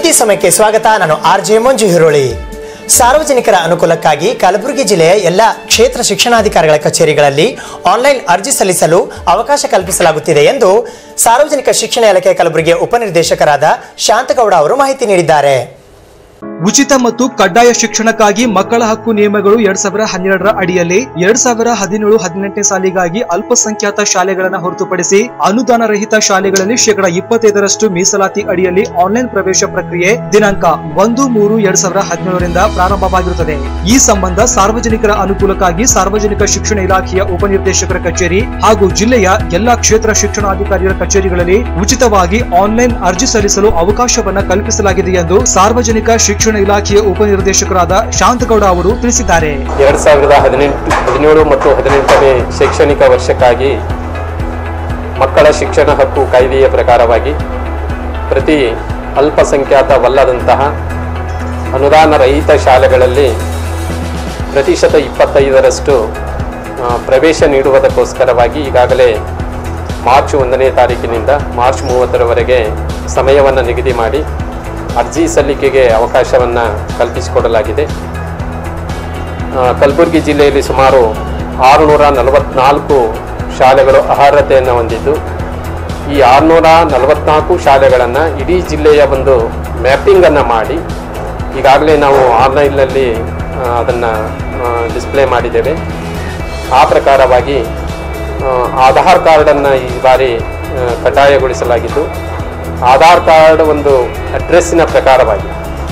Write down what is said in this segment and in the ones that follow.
ಸುದ್ದಿ ಸಮಯಕ್ಕೆ ಸ್ವಾಗತ ನಾನು ಆರ್ ಜೆ ಮಂಜು ಹಿರೋಳಿ ಸಾರ್ವಜನಿಕರ ಅನುಕೂಲಕ್ಕಾಗಿ ಕಲಬುರಗಿ ಜಿಲ್ಲೆಯ ಎಲ್ಲ ಕ್ಷೇತ್ರ ಶಿಕ್ಷಣಾಧಿಕಾರಿಗಳ ಕಚೇರಿಗಳಲ್ಲಿ ಆನ್ಲೈನ್ ಅರ್ಜಿ ಸಲ್ಲಿಸಲು ಅವಕಾಶ ಕಲ್ಪಿಸಲಾಗುತ್ತಿದೆ ಎಂದು ಸಾರ್ವಜನಿಕ ಶಿಕ್ಷಣ ಇಲಾಖೆ ಕಲಬುರಗಿಯ ಉಪನಿರ್ದೇಶಕರಾದ ಶಾಂತಗೌಡ ಅವರು ಮಾಹಿತಿ ನೀಡಿದ್ದಾರೆ ಉಚಿತ ಮತ್ತು ಕಡ್ಡಾಯ ಶಿಕ್ಷಣಕ್ಕಾಗಿ ಮಕ್ಕಳ ಹಕ್ಕು ನಿಯಮಗಳು ಎರಡ್ ಸಾವಿರ ಹನ್ನೆರಡರ ಅಡಿಯಲ್ಲಿ ಎರಡ್ ಸಾವಿರ ಹದಿನೇಳು ಹದಿನೆಂಟನೇ ಸಾಲಿಗಾಗಿ ಅಲ್ಪಸಂಖ್ಯಾತ ಶಾಲೆಗಳನ್ನು ಹೊರತುಪಡಿಸಿ ಅನುದಾನ ರಹಿತ ಶಾಲೆಗಳಲ್ಲಿ ಶೇಕಡಾ ಇಪ್ಪತ್ತೈದರಷ್ಟು ಮೀಸಲಾತಿ ಅಡಿಯಲ್ಲಿ ಆನ್ಲೈನ್ ಪ್ರವೇಶ ಪ್ರಕ್ರಿಯೆ ದಿನಾಂಕ ಒಂದು ಮೂರು ಎರಡ್ ಸಾವಿರ ಹದಿನೇಳರಿಂದ ಪ್ರಾರಂಭವಾಗಿರುತ್ತದೆ ಈ ಸಂಬಂಧ ಸಾರ್ವಜನಿಕರ ಅನುಕೂಲಕ್ಕಾಗಿ ಸಾರ್ವಜನಿಕ ಶಿಕ್ಷಣ ಇಲಾಖೆಯ ಉಪನಿರ್ದೇಶಕರ ಕಚೇರಿ ಹಾಗೂ ಜಿಲ್ಲೆಯ ಎಲ್ಲಾ ಕ್ಷೇತ್ರ ಶಿಕ್ಷಣಾಧಿಕಾರಿಗಳ ಕಚೇರಿಗಳಲ್ಲಿ ಉಚಿತವಾಗಿ ಆನ್ಲೈನ್ ಅರ್ಜಿ ಸಲ್ಲಿಸಲು ಅವಕಾಶವನ್ನ ಕಲ್ಪಿಸಲಾಗಿದೆ ಎಂದು ಸಾರ್ವಜನಿಕ ಶಿಕ್ಷಣ ಇಲಾಖೆಯ ಉಪನಿರ್ದೇಶಕರಾದ ಶಾಂತಗೌಡ ಅವರು ತಿಳಿಸಿದ್ದಾರೆ ಎರಡು ಸಾವಿರದ ಹದಿನೆಂಟು ಹದಿನೇಳು ಮತ್ತು ಹದಿನೆಂಟನೇ ಶೈಕ್ಷಣಿಕ ವರ್ಷಕ್ಕಾಗಿ ಮಕ್ಕಳ ಶಿಕ್ಷಣ ಹಕ್ಕು ಕಾಯ್ದೆಯ ಪ್ರಕಾರವಾಗಿ ಪ್ರತಿ ಅಲ್ಪಸಂಖ್ಯಾತವಲ್ಲದಂತಹ ಅನುದಾನ ರಹಿತ ಶಾಲೆಗಳಲ್ಲಿ ಪ್ರತಿಶತ ಇಪ್ಪತ್ತೈದರಷ್ಟು ಆ, ಪ್ರವೇಶ ನೀಡುವುದಕ್ಕೋಸ್ಕರವಾಗಿ ಈಗಾಗಲೇ ಮಾರ್ಚ್ ಒಂದನೇ ತಾರೀಕಿನಿಂದ ಮಾರ್ಚ್ ಮೂವತ್ತರವರೆಗೆ ಸಮಯವನ್ನು ನಿಗದಿ ಮಾಡಿ ಅರ್ಜಿ ಸಲ್ಲಿಕೆಗೆ ಅವಕಾಶವನ್ನು ಕಲ್ಪಿಸಿಕೊಡಲಾಗಿದೆ ಆ, ಕಲಬುರಗಿ ಜಿಲ್ಲೆಯಲ್ಲಿ ಸುಮಾರು ಆರುನೂರ ನಲವತ್ನಾಲ್ಕು ಶಾಲೆಗಳು ಅರ್ಹತೆಯನ್ನು ಹೊಂದಿದ್ದು ಈ ಆರುನೂರ ನಲವತ್ನಾಲ್ಕು ಶಾಲೆಗಳನ್ನು ಇಡೀ ಜಿಲ್ಲೆಯ ಒಂದು ಮ್ಯಾಪಿಂಗನ್ನು ಮಾಡಿ ಈಗಾಗಲೇ ನಾವು ಆನ್ಲೈನ್ನಲ್ಲಿ ಅದನ್ನು ಡಿಸ್ಪ್ಲೇ ಮಾಡಿದ್ದೇವೆ ಆ ಪ್ರಕಾರವಾಗಿ ಆ, ಆಧಾರ್ ಕಾರ್ಡನ್ನು ಈ ಬಾರಿ ಆ, ಕಡ್ಡಾಯಗೊಳಿಸಲಾಗಿದ್ದು ಆಧಾರ್ ಕಾರ್ಡ್ ಒಂದು ಅಡ್ರೆಸ್ಸಿನ ಪ್ರಕಾರವಾಗಿ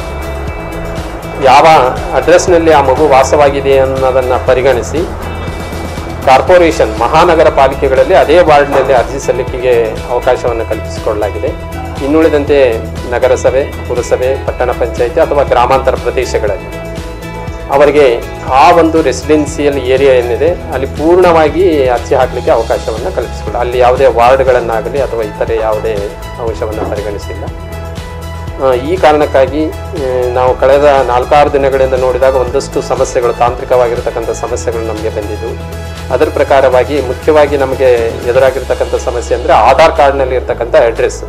ಯಾವ ಅಡ್ರೆಸ್ನಲ್ಲಿ ಆ ಮಗು ವಾಸವಾಗಿದೆ ಅನ್ನೋದನ್ನು ಪರಿಗಣಿಸಿ ಕಾರ್ಪೊರೇಷನ್ ಮಹಾನಗರ ಪಾಲಿಕೆಗಳಲ್ಲಿ ಅದೇ ವಾರ್ಡ್ನಲ್ಲಿ ಅರ್ಜಿ ಸಲ್ಲಿಕೆಗೆ ಅವಕಾಶವನ್ನು ಕಲ್ಪಿಸಿಕೊಡಲಾಗಿದೆ ಇನ್ನುಳಿದಂತೆ ನಗರಸಭೆ ಪುರಸಭೆ ಪಟ್ಟಣ ಪಂಚಾಯಿತಿ ಅಥವಾ ಗ್ರಾಮಾಂತರ ಪ್ರದೇಶಗಳಲ್ಲಿ ಅವರಿಗೆ ಆ ಒಂದು ರೆಸಿಡೆನ್ಸಿಯಲ್ ಏರಿಯಾ ಏನಿದೆ ಅಲ್ಲಿ ಪೂರ್ಣವಾಗಿ ಅರ್ಜಿ ಹಾಕಲಿಕ್ಕೆ ಅವಕಾಶವನ್ನು ಕಲ್ಪಿಸಿಕೊಡ ಅಲ್ಲಿ ಯಾವುದೇ ವಾರ್ಡ್ಗಳನ್ನಾಗಲಿ ಅಥವಾ ಇತರೆ ಯಾವುದೇ ಅಂಶವನ್ನು ಪರಿಗಣಿಸಿಲ್ಲ ಆ, ಈ ಕಾರಣಕ್ಕಾಗಿ ಆ, ನಾವು ಕಳೆದ ನಾಲ್ಕಾರು ದಿನಗಳಿಂದ ನೋಡಿದಾಗ ಒಂದಷ್ಟು ಸಮಸ್ಯೆಗಳು ತಾಂತ್ರಿಕವಾಗಿರ್ತಕ್ಕಂಥ ಸಮಸ್ಯೆಗಳು ನಮಗೆ ಬಂದಿದ್ದವು ಅದರ ಪ್ರಕಾರವಾಗಿ ಮುಖ್ಯವಾಗಿ ನಮಗೆ ಎದುರಾಗಿರ್ತಕ್ಕಂಥ ಸಮಸ್ಯೆ ಅಂದರೆ ಆಧಾರ್ ಕಾರ್ಡ್ನಲ್ಲಿ ಇರ್ತಕ್ಕಂಥ ಅಡ್ರೆಸ್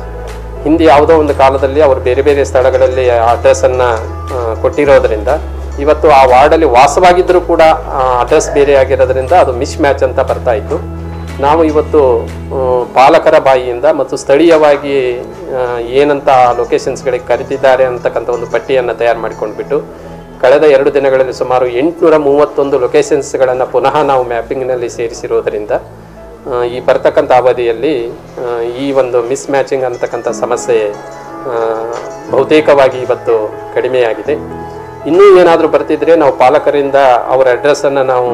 ಹಿಂದೆ ಯಾವುದೋ ಒಂದು ಕಾಲದಲ್ಲಿ ಅವರು ಬೇರೆ ಬೇರೆ ಸ್ಥಳಗಳಲ್ಲಿ ಅಡ್ರೆಸ್ಸನ್ನು ಕೊಟ್ಟಿರೋದ್ರಿಂದ ಇವತ್ತು ಆ ವಾರ್ಡಲ್ಲಿ ವಾಸವಾಗಿದ್ದರೂ ಕೂಡ ಅಡ್ರೆಸ್ ಬೇರೆ ಆಗಿರೋದ್ರಿಂದ ಅದು ಮಿಸ್ ಮ್ಯಾಚ್ ಅಂತ ಬರ್ತಾ ಇತ್ತು ನಾವು ಇವತ್ತು ಆ, ಪಾಲಕರ ಬಾಯಿಯಿಂದ ಮತ್ತು ಸ್ಥಳೀಯವಾಗಿ ಆ, ಏನಂತ ಲೊಕೇಶನ್ಸ್ಗಳಿಗೆ ಕರೆದಿದ್ದಾರೆ ಅಂತಕ್ಕಂಥ ಒಂದು ಪಟ್ಟಿಯನ್ನು ತಯಾರು ಮಾಡಿಕೊಂಡ್ಬಿಟ್ಟು ಕಳೆದ ಎರಡು ದಿನಗಳಲ್ಲಿ ಸುಮಾರು ಎಂಟುನೂರ ಮೂವತ್ತೊಂದು ಲೊಕೇಶನ್ಸ್ಗಳನ್ನು ಪುನಃ ನಾವು ಮ್ಯಾಪಿಂಗ್ನಲ್ಲಿ ಸೇರಿಸಿರೋದರಿಂದ ಆ, ಈ ಬರ್ತಕ್ಕಂಥ ಅವಧಿಯಲ್ಲಿ ಆ, ಈ ಒಂದು ಮಿಸ್ ಮ್ಯಾಚಿಂಗ್ ಅಂತಕ್ಕಂಥ ಸಮಸ್ಯೆ ಆ, ಬಹುತೇಕವಾಗಿ ಇವತ್ತು ಕಡಿಮೆಯಾಗಿದೆ ಇನ್ನೂ ಏನಾದರೂ ಬರ್ತಿದ್ರೆ ನಾವು ಪಾಲಕರಿಂದ ಅವರ ಅಡ್ರೆಸ್ಸನ್ನು ನಾವು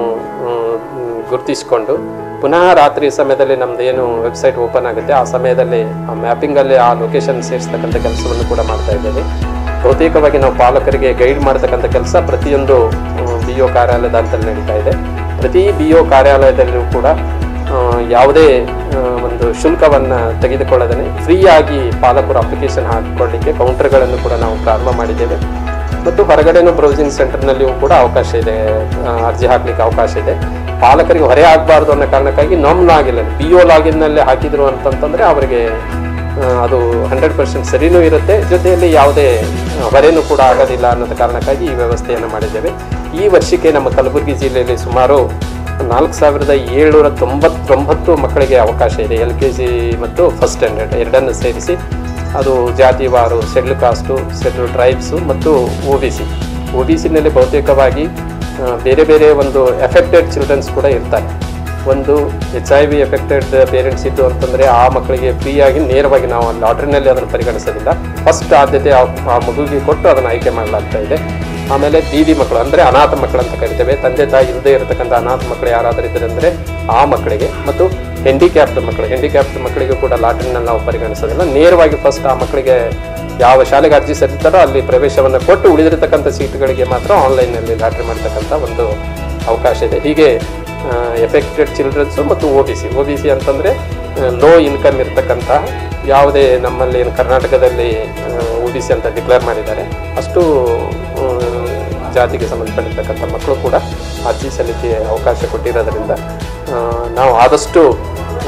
ಮ್, ಗುರುತಿಸಿಕೊಂಡು ಪುನಃ ರಾತ್ರಿ ಸಮಯದಲ್ಲಿ ನಮ್ದು ಏನು ವೆಬ್ಸೈಟ್ ಓಪನ್ ಆಗುತ್ತೆ ಆ ಸಮಯದಲ್ಲಿ ಆ ಮ್ಯಾಪಿಂಗಲ್ಲಿ ಆ ಲೊಕೇಶನ್ ಸೇರಿಸ್ತಕ್ಕಂಥ ಕೆಲಸವನ್ನು ಕೂಡ ಮಾಡ್ತಾ ಇದ್ದೇವೆ ಬಹುತೇಕವಾಗಿ ನಾವು ಪಾಲಕರಿಗೆ ಗೈಡ್ ಮಾಡ್ತಕ್ಕಂಥ ಕೆಲಸ ಪ್ರತಿಯೊಂದು ಬಿ ಒ ಕಾರ್ಯಾಲಯದ ಹಂತದಲ್ಲಿ ನಡೀತಾ ಇದೆ ಪ್ರತಿ ಬಿ ಒ ಕಾರ್ಯಾಲಯದಲ್ಲೂ ಕೂಡ ಆ, ಯಾವುದೇ ಆ, ಒಂದು ಶುಲ್ಕವನ್ನು ತೆಗೆದುಕೊಳ್ಳದೇ ಫ್ರೀಯಾಗಿ ಪಾಲಕರು ಅಪ್ಲಿಕೇಶನ್ ಹಾಕಿಕೊಳ್ಳಿಕ್ಕೆ ಕೌಂಟರ್ಗಳನ್ನು ಕೂಡ ನಾವು ಪ್ರಾರಂಭ ಮಾಡಿದ್ದೇವೆ ಮತ್ತು ಹೊರಗಡೆನೂ ಬ್ರೌಸಿಂಗ್ ಸೆಂಟರ್ನಲ್ಲಿಯೂ ಕೂಡ ಅವಕಾಶ ಇದೆ ಆ, ಅರ್ಜಿ ಹಾಕ್ಲಿಕ್ಕೆ ಅವಕಾಶ ಇದೆ ಪಾಲಕರಿಗೆ ಹೊರೆ ಆಗಬಾರ್ದು ಅನ್ನೋ ಕಾರಣಕ್ಕಾಗಿ ನಮ್ ಲಾಗಿನ್ ಬಿ ಒ ಲಾಗಿನ್ನಲ್ಲಿ ಹಾಕಿದ್ರು ಅಂತಂತಂದ್ರೆ ಅವರಿಗೆ ಆ, ಅದು ಹಂಡ್ರೆಡ್ ಪರ್ಸೆಂಟ್ ಸರಿನೂ ಇರುತ್ತೆ ಜೊತೆಯಲ್ಲಿ ಯಾವುದೇ ಆ, ಹೊರೆನೂ ಕೂಡ ಆಗೋದಿಲ್ಲ ಅನ್ನೋದ ಕಾರಣಕ್ಕಾಗಿ ಈ ವ್ಯವಸ್ಥೆಯನ್ನು ಮಾಡಿದ್ದೇವೆ ಈ ವರ್ಷಕ್ಕೆ ನಮ್ಮ ಕಲಬುರಗಿ ಜಿಲ್ಲೆಯಲ್ಲಿ ಸುಮಾರು ನಾಲ್ಕು ಸಾವಿರದ ಏಳ್ನೂರ ತೊಂಬತ್ತೊಂಬತ್ತು ಮಕ್ಕಳಿಗೆ ಅವಕಾಶ ಇದೆ ಎಲ್ ಕೆ ಜಿ ಮತ್ತು ಫಸ್ಟ್ ಸ್ಟ್ಯಾಂಡರ್ಡ್ ಎರಡನ್ನು ಸೇರಿಸಿ ಅದು ಜಾತಿವಾರು ಶೆಡ್ಯೂಲ್ ಕಾಸ್ಟು ಶೆಡ್ಯೂಲ್ ಟ್ರೈಬ್ಸು ಮತ್ತು O B C O B ಸಿನಲ್ಲಿ ಬಹುತೇಕವಾಗಿ ಆ, ಬೇರೆ ಬೇರೆ ಒಂದು ಎಫೆಕ್ಟೆಡ್ ಚಿಲ್ಡ್ರನ್ಸ್ ಕೂಡ ಇರ್ತಾರೆ ಒಂದು H I V affected parents ಇದ್ದು ಅಂತಂದರೆ ಆ ಮಕ್ಕಳಿಗೆ ಫ್ರೀಯಾಗಿ ನೇರವಾಗಿ ನಾವು ಲಾಟ್ರಿನಲ್ಲಿ ಅದನ್ನು ಪರಿಗಣಿಸೋದಿಲ್ಲ ಫಸ್ಟ್ ಆದ್ಯತೆ ಆ ಆ ಮಗುವಿಗೆ ಕೊಟ್ಟು ಅದನ್ನು ಆಯ್ಕೆ ಮಾಡಲಾಗ್ತಾ ಇದೆ ಆಮೇಲೆ ಬೀದಿ ಮಕ್ಕಳು ಅಂದರೆ ಅನಾಥ ಮಕ್ಕಳು ಅಂತ ಕರಿತೇವೆ ತಂದೆ ತಾಯಿ ಇಲ್ಲದೆ ಇರತಕ್ಕಂಥ ಅನಾಥ ಮಕ್ಕಳು ಯಾರಾದರೂ ಇದ್ದಾರೆ ಅಂದರೆ ಆ ಮಕ್ಕಳಿಗೆ ಮತ್ತು ಹೆಂಡಿಕ್ಯಾಪ್ಡ್ ಮಕ್ಕಳು ಹೆಂಡಿಕ್ಯಾಪ್ಡ್ ಮಕ್ಕಳಿಗೂ ಕೂಡ ಲಾಟ್ರಿನಲ್ಲಿ ನಾವು ಪರಿಗಣಿಸೋದಿಲ್ಲ ನೇರವಾಗಿ ಫಸ್ಟ್ ಆ ಮಕ್ಕಳಿಗೆ ಯಾವ ಶಾಲೆಗೆ ಅರ್ಜಿ ಸಲ್ಲಿಸ್ತಾರೋ ಅಲ್ಲಿ ಪ್ರವೇಶವನ್ನು ಕೊಟ್ಟು ಉಳಿದಿರತಕ್ಕಂಥ ಸೀಟ್ಗಳಿಗೆ ಮಾತ್ರ ಆನ್ಲೈನ್ನಲ್ಲಿ ಲಾಟ್ರಿ ಮಾಡ್ತಕ್ಕಂಥ ಒಂದು ಅವಕಾಶ ಇದೆ ಹೀಗೆ ಎಫೆಕ್ಟೆಡ್ ಚಿಲ್ಡ್ರನ್ಸು ಮತ್ತು O B C O B C ಅಂತಂದರೆ ಲೋ ಇನ್ಕಮ್ ಇರತಕ್ಕಂಥ ಯಾವುದೇ ನಮ್ಮಲ್ಲಿ ಏನು ಕರ್ನಾಟಕದಲ್ಲಿ ಒ ಬಿ ಸಿ ಅಂತ ಡಿಕ್ಲೇರ್ ಮಾಡಿದ್ದಾರೆ ಅಷ್ಟು ಆ, ಜಾತಿಗೆ ಸಂಬಂಧಪಟ್ಟಿರ್ತಕ್ಕಂಥ ಮಕ್ಕಳು ಕೂಡ ಅರ್ಜಿ ಸಲ್ಲಿಕೆ ಅವಕಾಶ ಕೊಟ್ಟಿರೋದ್ರಿಂದ ಆ, ನಾವು ಆದಷ್ಟು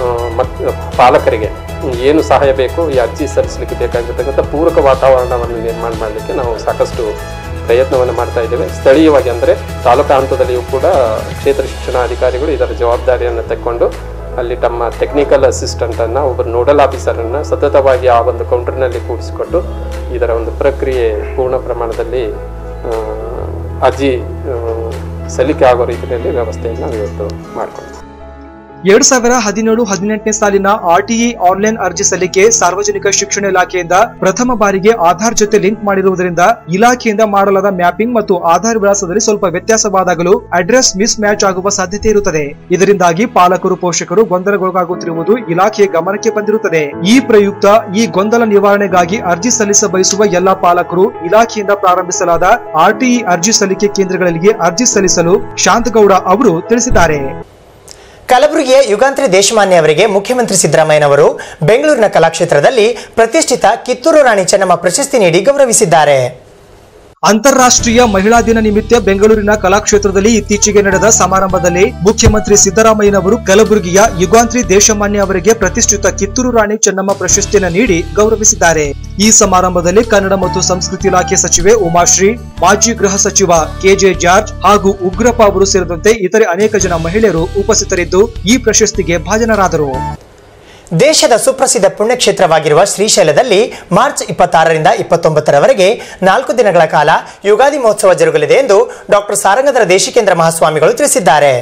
ಆ, ಮಕ್ ಪಾಲಕರಿಗೆ ಏನು ಸಹಾಯ ಬೇಕು ಈ ಅರ್ಜಿ ಸಲ್ಲಿಸಲಿಕ್ಕೆ ಬೇಕಾಗಿರ್ತಕ್ಕಂಥ ಪೂರಕ ವಾತಾವರಣವನ್ನು ನಿರ್ಮಾಣ ಮಾಡಲಿಕ್ಕೆ ನಾವು ಸಾಕಷ್ಟು ಪ್ರಯತ್ನವನ್ನು ಮಾಡ್ತಾ ಇದ್ದೇವೆ ಸ್ಥಳೀಯವಾಗಿ ಅಂದರೆ ತಾಲೂಕಾ ಹಂತದಲ್ಲಿಯೂ ಕೂಡ ಕ್ಷೇತ್ರ ಶಿಕ್ಷಣಾಧಿಕಾರಿಗಳು ಇದರ ಜವಾಬ್ದಾರಿಯನ್ನು ತೆಕ್ಕೊಂಡು ಅಲ್ಲಿ ತಮ್ಮ ಟೆಕ್ನಿಕಲ್ ಅಸಿಸ್ಟೆಂಟನ್ನು ಒಬ್ಬರು ನೋಡಲ್ ಆಫೀಸರನ್ನು ಸತತವಾಗಿ ಆ ಒಂದು ಕೌಂಟರ್ನಲ್ಲಿ ಕೂಡಿಸಿಕೊಟ್ಟು ಇದರ ಒಂದು ಪ್ರಕ್ರಿಯೆ ಪೂರ್ಣ ಪ್ರಮಾಣದಲ್ಲಿ ಆ, ಅರ್ಜಿ ಆ, ಸಲ್ಲಿಕೆ ಆಗೋ ರೀತಿಯಲ್ಲಿ ವ್ಯವಸ್ಥೆಯನ್ನು ನಾವು ಇವತ್ತು ಮಾಡಿಕೊಂಡಿದ್ದೀವಿ ಎರಡ್ ಸಾವಿರ ಹದಿನೇಳು ಹದಿನೆಂಟನೇ ಸಾಲಿನ ಆರ್ಟಿಇ ಆನ್ಲೈನ್ ಅರ್ಜಿ ಸಲ್ಲಿಕೆ ಸಾರ್ವಜನಿಕ ಶಿಕ್ಷಣ ಇಲಾಖೆಯಿಂದ ಪ್ರಥಮ ಬಾರಿಗೆ ಆಧಾರ್ ಜೊತೆ ಲಿಂಕ್ ಮಾಡಿರುವುದರಿಂದ ಇಲಾಖೆಯಿಂದ ಮಾಡಲಾದ ಮ್ಯಾಪಿಂಗ್ ಮತ್ತು ಆಧಾರ್ ವಿಳಾಸದಲ್ಲಿ ಸ್ವಲ್ಪ ವ್ಯತ್ಯಾಸವಾದಾಗಲೂ ಅಡ್ರೆಸ್ ಮಿಸ್ ಮ್ಯಾಚ್ ಆಗುವ ಸಾಧ್ಯತೆ ಇರುತ್ತದೆ ಇದರಿಂದಾಗಿ ಪಾಲಕರು ಪೋಷಕರು ಗೊಂದಲಗೊಳಗಾಗುತ್ತಿರುವುದು ಇಲಾಖೆಯ ಗಮನಕ್ಕೆ ಬಂದಿರುತ್ತದೆ ಈ ಪ್ರಯುಕ್ತ ಈ ಗೊಂದಲ ನಿವಾರಣೆಗಾಗಿ ಅರ್ಜಿ ಸಲ್ಲಿಸ ಬಯಸುವ ಎಲ್ಲಾ ಪಾಲಕರು ಇಲಾಖೆಯಿಂದ ಪ್ರಾರಂಭಿಸಲಾದ ಆರ್ಟಿಇ ಅರ್ಜಿ ಸಲ್ಲಿಕೆ ಕೇಂದ್ರಗಳಿಗೆ ಅರ್ಜಿ ಸಲ್ಲಿಸಲು ಶಾಂತಗೌಡ ಅವರು ತಿಳಿಸಿದ್ದಾರೆ ಕಲಬುರಗಿಯ ಯುಗಾಂತ್ರಿ ದೇಶಮಾನ್ಯ ಅವರಿಗೆ ಮುಖ್ಯಮಂತ್ರಿ ಸಿದ್ದರಾಮಯ್ಯನವರು ಬೆಂಗಳೂರಿನ ಕಲಾಕ್ಷೇತ್ರದಲ್ಲಿ ಪ್ರತಿಷ್ಠಿತ ಕಿತ್ತೂರು ರಾಣಿ ಚೆನ್ನಮ್ಮ ಪ್ರಶಸ್ತಿ ನೀಡಿ ಗೌರವಿಸಿದ್ದಾರೆ ಅಂತಾರಾಷ್ಟ್ರೀಯ ಮಹಿಳಾ ದಿನ ನಿಮಿತ್ತ ಬೆಂಗಳೂರಿನ ಕಲಾಕ್ಷೇತ್ರದಲ್ಲಿ ಇತ್ತೀಚೆಗೆ ನಡೆದ ಸಮಾರಂಭದಲ್ಲಿ ಮುಖ್ಯಮಂತ್ರಿ ಸಿದ್ದರಾಮಯ್ಯನವರು ಕಲಬುರಗಿಯ ಯುಗಾಂತ್ರಿ ದೇಶಮಾನ್ಯ ಅವರಿಗೆ ಪ್ರತಿಷ್ಠಿತ ಕಿತ್ತೂರು ರಾಣಿ ಚೆನ್ನಮ್ಮ ಪ್ರಶಸ್ತಿಯನ್ನು ನೀಡಿ ಗೌರವಿಸಿದ್ದಾರೆ ಈ ಸಮಾರಂಭದಲ್ಲಿ ಕನ್ನಡ ಮತ್ತು ಸಂಸ್ಕೃತಿ ಇಲಾಖೆ ಸಚಿವೆ ಉಮಾಶ್ರೀ ಮಾಜಿ ಗೃಹ ಸಚಿವ ಕೆಜೆ ಜಾರ್ಜ್ ಹಾಗೂ ಉಗ್ರಪ್ಪ ಅವರು ಸೇರಿದಂತೆ ಇತರೆ ಅನೇಕ ಜನ ಮಹಿಳೆಯರು ಉಪಸ್ಥಿತರಿದ್ದು ಈ ಪ್ರಶಸ್ತಿಗೆ ಭಾಜನರಾದರು ದೇಶದ ಸುಪ್ರಸಿದ್ಧ ಪುಣ್ಯಕ್ಷೇತ್ರವಾಗಿರುವ ಶ್ರೀಶೈಲದಲ್ಲಿ ಮಾರ್ಚ್ ಇಪ್ಪತ್ತಾರರಿಂದ ಇಪ್ಪತ್ತೊಂಬತ್ತರವರೆಗೆ ನಾಲ್ಕು ದಿನಗಳ ಕಾಲ ಯುಗಾದಿ ಮಹೋತ್ಸವ ಜರುಗಲಿದೆ ಎಂದು ಡಾಕ್ಟರ್ ಸಾರಂಗಧರ ದೇಶಿಕೇಂದ್ರ ಮಹಾಸ್ವಾಮಿಗಳು ತಿಳಿಸಿದ್ದಾರೆ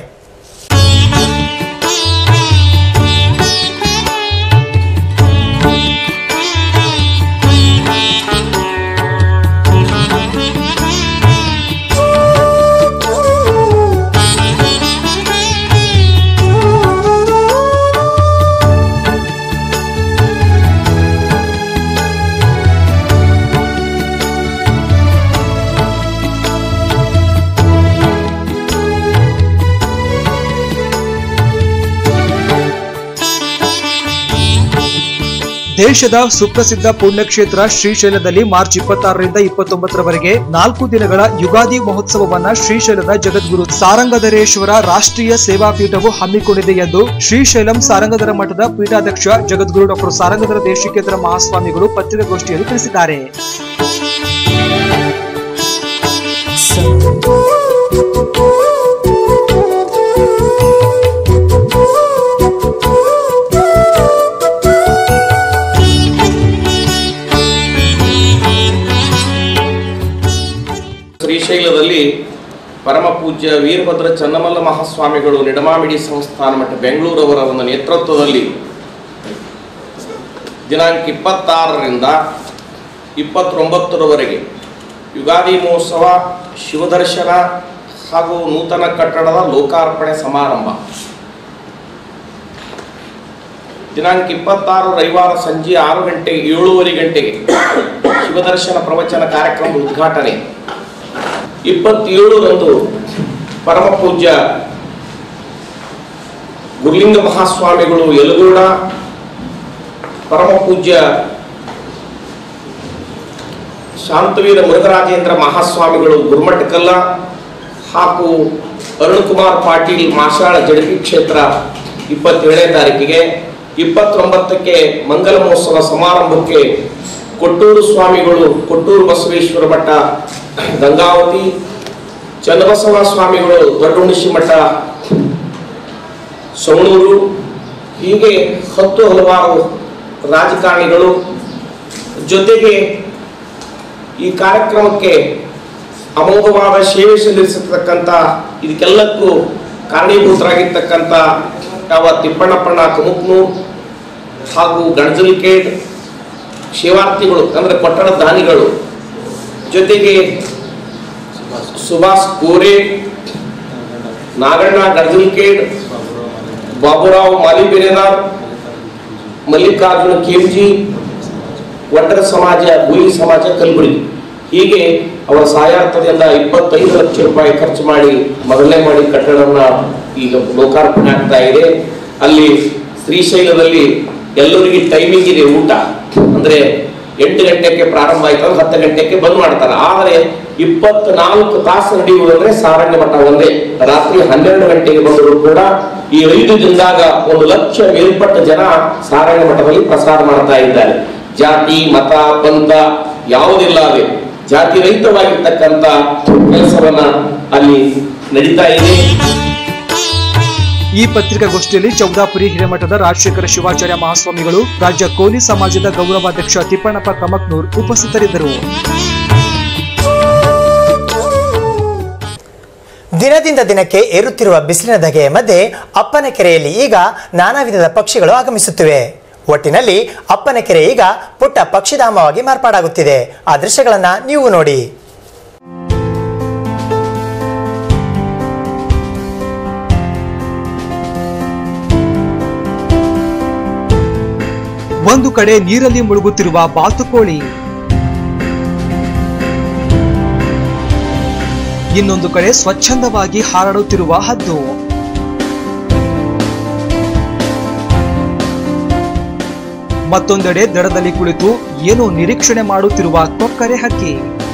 ದೇಶದ ಸುಪ್ರಸಿದ್ಧ ಪುಣ್ಯಕ್ಷೇತ್ರ ಶ್ರೀಶೈಲದಲ್ಲಿ ಮಾರ್ಚ್ ಇಪ್ಪತ್ತಾರರಿಂದ ಇಪ್ಪತ್ತೊಂಬತ್ತರವರೆಗೆ ನಾಲ್ಕು ದಿನಗಳ ಯುಗಾದಿ ಮಹೋತ್ಸವವನ್ನ ಶ್ರೀಶೈಲದ ಜಗದ್ಗುರು ಸಾರಂಗಧರೇಶ್ವರ ರಾಷ್ಟ್ರೀಯ ಸೇವಾ ಪೀಠವು ಹಮ್ಮಿಕೊಂಡಿದೆ ಎಂದು ಶ್ರೀಶೈಲಂ ಸಾರಂಗಧರ ಮಠದ ಪೀಠಾಧ್ಯಕ್ಷ ಜಗದ್ಗುರು ಡಾಕ್ಟರ್ ಸಾರಂಗಧರ ದೇಶಿಕೇಂದ್ರ ಮಹಾಸ್ವಾಮಿಗಳು ಪತ್ರಿಕಾಗೋಷ್ಠಿಯಲ್ಲಿ ತಿಳಿಸಿದ್ದಾರೆ ಶ್ರೀಶೈಲದಲ್ಲಿ ಪರಮ ಪೂಜ್ಯ ವೀರಭದ್ರ ಚನ್ನಮಲ್ಲ ಮಹಾಸ್ವಾಮಿಗಳು ನಿಡಮಾಮಿಡಿ ಸಂಸ್ಥಾನ ಮಠ ಬೆಂಗಳೂರವರ ಒಂದು ನೇತೃತ್ವದಲ್ಲಿ ದಿನಾಂಕ ಇಪ್ಪತ್ತಾರರಿಂದ ಇಪ್ಪತ್ತೊಂಬತ್ತರವರೆಗೆ ಯುಗಾದಿ ಮಹೋತ್ಸವ ಶಿವದರ್ಶನ ಹಾಗೂ ನೂತನ ಕಟ್ಟಡದ ಲೋಕಾರ್ಪಣೆ ಸಮಾರಂಭ ದಿನಾಂಕ ಇಪ್ಪತ್ತಾರು ರವಿವಾರ ಸಂಜೆ ಆರು ಗಂಟೆಗೆ ಏಳೂವರೆ ಗಂಟೆಗೆ ಶಿವದರ್ಶನ ಪ್ರವಚನ ಕಾರ್ಯಕ್ರಮದ ಉದ್ಘಾಟನೆ ಇಪ್ಪತ್ತೇಳರಂದು ಪರಮ ಪೂಜ್ಯ ಗುರುಲಿಂಗ ಮಹಾಸ್ವಾಮಿಗಳು ಯಲಗೂಡ ಪರಮ ಪೂಜ್ಯ ಶಾಂತವೀರ ಮುರುಘರಾಜೇಂದ್ರ ಮಹಾಸ್ವಾಮಿಗಳು ಗುರುಮಠಕಲ್ಲ ಹಾಗೂ ಅರುಣ್ ಕುಮಾರ್ ಪಾಟೀಲ್ ಮಾಷಾಳ ಜಡಪಿ ಕ್ಷೇತ್ರ ಇಪ್ಪತ್ತೇಳನೇ ತಾರೀಕಿಗೆ ಇಪ್ಪತ್ತೊಂಬತ್ತಕ್ಕೆ ಮಂಗಲ ಮಹೋತ್ಸವ ಸಮಾರಂಭಕ್ಕೆ ಕೊಟ್ಟೂರು ಸ್ವಾಮಿಗಳು ಕೊಟ್ಟೂರು ಬಸವೇಶ್ವರ ಮಠ ಗಂಗಾವತಿ ಚನ್ನಬಸವ ಸ್ವಾಮಿಗಳು ದೊಡ್ಡಹುಣಸಿ ಮಠ ಸವಣೂರು ಹೀಗೆ ಹತ್ತು ಹಲವಾರು ರಾಜಕಾರಣಿಗಳು ಜೊತೆಗೆ ಈ ಕಾರ್ಯಕ್ರಮಕ್ಕೆ ಅಮೋಘವಾದ ಸೇವೆ ಸಲ್ಲಿಸತಕ್ಕಂಥ ಇದಕ್ಕೆಲ್ಲಕ್ಕೂ ಕಾರಣೀಭೂತರಾಗಿರ್ತಕ್ಕಂಥ ಯಾವ ತಿಪ್ಪಣ್ಣಪ್ಪಣ್ಣ ಕಮುಕ್ನೂರ್ ಹಾಗೂ ಗಣಜಲ್ಕೇಡ್ ಶಿವಾರ್ಥಿಗಳು ಅಂದರೆ ಪಟ್ಟಣ ದಾನಿಗಳು ಜೊತೆಗೆ ಸುಭಾಷ್ ಗೋರೆ ನಾಗಣ್ಣ ಗಡ್ಜಲ್ಕೇಡ್ ಬಾಬುರಾವ್ ಮಾಲಿಬೇರೆದಾರ್ ಮಲ್ಲಿಕಾರ್ಜುನ ಕೇಮ್ಜಿ ಒಡ್ಡರ ಸಮಾಜ ಗುಯಿ ಸಮಾಜ ಕಲಬುರಗಿ ಹೀಗೆ ಅವರ ಸಹಾಯಾರ್ಥದಿಂದ ಇಪ್ಪತ್ತೈದು ಲಕ್ಷ ರೂಪಾಯಿ ಖರ್ಚು ಮಾಡಿ ಮೊದಲನೇ ಮಾಡಿ ಕಟ್ಟಡವನ್ನ ಈಗ ಲೋಕಾರ್ಪಣೆ ಆಗ್ತಾ ಇದೆ ಅಲ್ಲಿ ಶ್ರೀಶೈಲದಲ್ಲಿ ಎಲ್ಲರಿಗೆ ಟೈಮಿಂಗ್ ಇದೆ ಊಟ ಅಂದ್ರೆ ಎಂಟು ಗಂಟೆಗೆ ಪ್ರಾರಂಭ ಆಯ್ತು ಅಂದ್ರೆ ಹತ್ತು ಗಂಟೆಗೆ ಬಂದ್ ಮಾಡ್ತಾರೆ ಆದರೆ ಇಪ್ಪತ್ನಾಲ್ಕು ತಾಸು ನಡೆಯುವುದಂದ್ರೆ ಸಾರಣ್ಯ ಮಠ ಒಂದೇ ರಾತ್ರಿ ಹನ್ನೆರಡು ಗಂಟೆಗೆ ಬಂದರೂ ಕೂಡ ಈ ಐದು ದಿನದಾಗ ಒಂದು ಲಕ್ಷ ಮೇಲ್ಪಟ್ಟ ಜನ ಸಾರಂಗ ಮಠದಲ್ಲಿ ಪ್ರಸಾರ ಮಾಡ್ತಾ ಇದ್ದಾರೆ ಜಾತಿ ಮತ ಪಂಥ ಯಾವುದಿಲ್ಲ ಅದೇ ಜಾತಿ ರಹಿತವಾಗಿರ್ತಕ್ಕಂಥ ಕೆಲಸವನ್ನ ಅಲ್ಲಿ ನಡೀತಾ ಇದೆ ಈ ಪತ್ರಿಕಾಗೋಷ್ಠಿಯಲ್ಲಿ ಚೌದಾಪುರಿ ಹಿರೇಮಠದ ರಾಜಶೇಖರ ಶಿವಾಚಾರ್ಯ ಮಹಾಸ್ವಾಮಿಗಳು ರಾಜ್ಯ ಕೋಲಿ ಸಮಾಜದ ಗೌರವಾಧ್ಯಕ್ಷ ತಿಪ್ಪಣ್ಣಪ್ಪ ಕಮಕ್ನೂರ್ ಉಪಸ್ಥಿತರಿದ್ದರು ದಿನದಿಂದ ದಿನಕ್ಕೆ ಏರುತ್ತಿರುವ ಬಿಸಿಲಿನ ಧಗೆಯ ಮಧ್ಯೆ ಅಪ್ಪನ ಕೆರೆಯಲ್ಲಿ ಈಗ ನಾನಾ ವಿಧದ ಪಕ್ಷಿಗಳು ಆಗಮಿಸುತ್ತಿವೆ ಒಟ್ಟಿನಲ್ಲಿ ಅಪ್ಪನ ಕೆರೆ ಈಗ ಪುಟ್ಟ ಪಕ್ಷಿಧಾಮವಾಗಿ ಮಾರ್ಪಾಡಾಗುತ್ತಿದೆ ಆ ದೃಶ್ಯಗಳನ್ನ ನೀವು ನೋಡಿ ಒಂದು ಕಡೆ ನೀರಲ್ಲಿ ಮುಳುಗುತ್ತಿರುವ ಬಾತುಕೋಳಿ ಇನ್ನೊಂದು ಕಡೆ ಸ್ವಚ್ಛಂದವಾಗಿ ಹಾರಾಡುತ್ತಿರುವ ಹದ್ದು ಮತ್ತೊಂದೆಡೆ ದಡದಲ್ಲಿ ಕುಳಿತು ಏನೋ ನಿರೀಕ್ಷಣೆ ಮಾಡುತ್ತಿರುವ ಕೊಕ್ಕರೆ ಹಕ್ಕಿ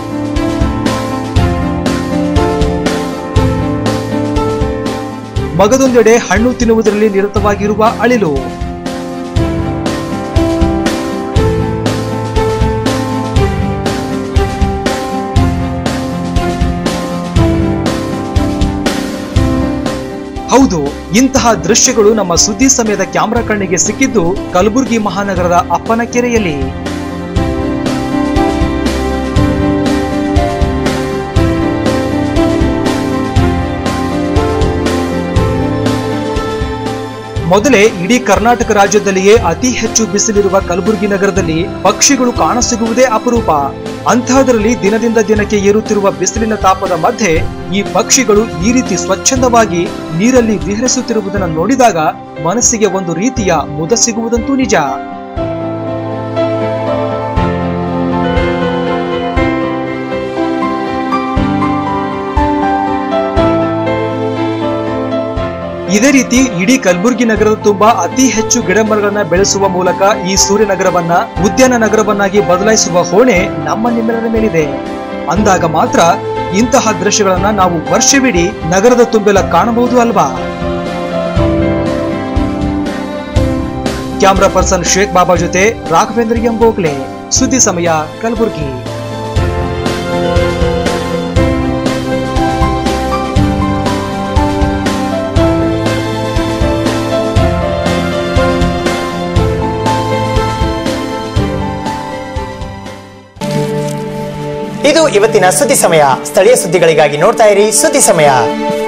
ಮಗದೊಂದೆಡೆ ಹಣ್ಣು ತಿನ್ನುವುದರಲ್ಲಿ ನಿರತವಾಗಿರುವ ಅಳಿಲು ಹೌದು ಇಂತಹ ದೃಶ್ಯಗಳು ನಮ್ಮ ಸುದ್ದಿ ಸಮಯದ ಕ್ಯಾಮೆರಾ ಕಣ್ಣಿಗೆ ಸಿಕ್ಕಿದ್ದು ಕಲಬುರಗಿ ಮಹಾನಗರದ ಅಪ್ಪನ ಕೆರೆಯಲ್ಲಿ ಮೊದಲೇ ಇಡೀ ಕರ್ನಾಟಕ ರಾಜ್ಯದಲ್ಲಿಯೇ ಅತಿ ಹೆಚ್ಚು ಬಿಸಿಲಿರುವ ಕಲಬುರಗಿ ನಗರದಲ್ಲಿ ಪಕ್ಷಿಗಳು ಕಾಣಸಿಗುವುದೇ ಅಪರೂಪ ಅಂತಹದರಲ್ಲಿ ದಿನದಿಂದ ದಿನಕ್ಕೆ ಏರುತ್ತಿರುವ ಬಿಸಿಲಿನ ತಾಪದ ಮಧ್ಯೆ ಈ ಪಕ್ಷಿಗಳು ಈ ರೀತಿ ಸ್ವಚ್ಛಂದವಾಗಿ ನೀರಲ್ಲಿ ವಿಹರಿಸುತ್ತಿರುವುದನ್ನು ನೋಡಿದಾಗ ಮನಸ್ಸಿಗೆ ಒಂದು ರೀತಿಯ ಮುದ ಸಿಗುವುದಂತೂ ನಿಜ ಇದೇ ರೀತಿ ಇಡೀ ಕಲಬುರಗಿ ನಗರದ ತುಂಬಾ ಅತಿ ಹೆಚ್ಚು ಗಿಡಮರಗಳನ್ನ ಬೆಳೆಸುವ ಮೂಲಕ ಈ ಸೂರ್ಯನಗರವನ್ನ ಉದ್ಯಾನ ನಗರವನ್ನಾಗಿ ಬದಲಾಯಿಸುವ ಹೊಣೆ ನಮ್ಮ ನಿಮ್ಮೆಲ್ಲರ ಮೇಲಿದೆ ಅಂದಾಗ ಮಾತ್ರ ಇಂತಹ ದೃಶ್ಯಗಳನ್ನ ನಾವು ವರ್ಷವಿಡೀ ನಗರದ ತುಂಬೆಲ್ಲ ಕಾಣಬಹುದು ಅಲ್ವಾ ಕ್ಯಾಮ್ರಾ ಪರ್ಸನ್ ಶೇಖ್ ಬಾಬಾ ಜೊತೆ ರಾಘವೇಂದ್ರ ಎಂಬೋಗ್ಲೆ ಸುದ್ದಿ ಸಮಯ ಕಲಬುರಗಿ ಇದು ಇವತ್ತಿನ ಸುದ್ದಿ ಸಮಯ ಸ್ಥಳೀಯ ಸುದ್ದಿಗಳಿಗಾಗಿ ನೋಡ್ತಾ ಇರಿ ಸುದ್ದಿ ಸಮಯ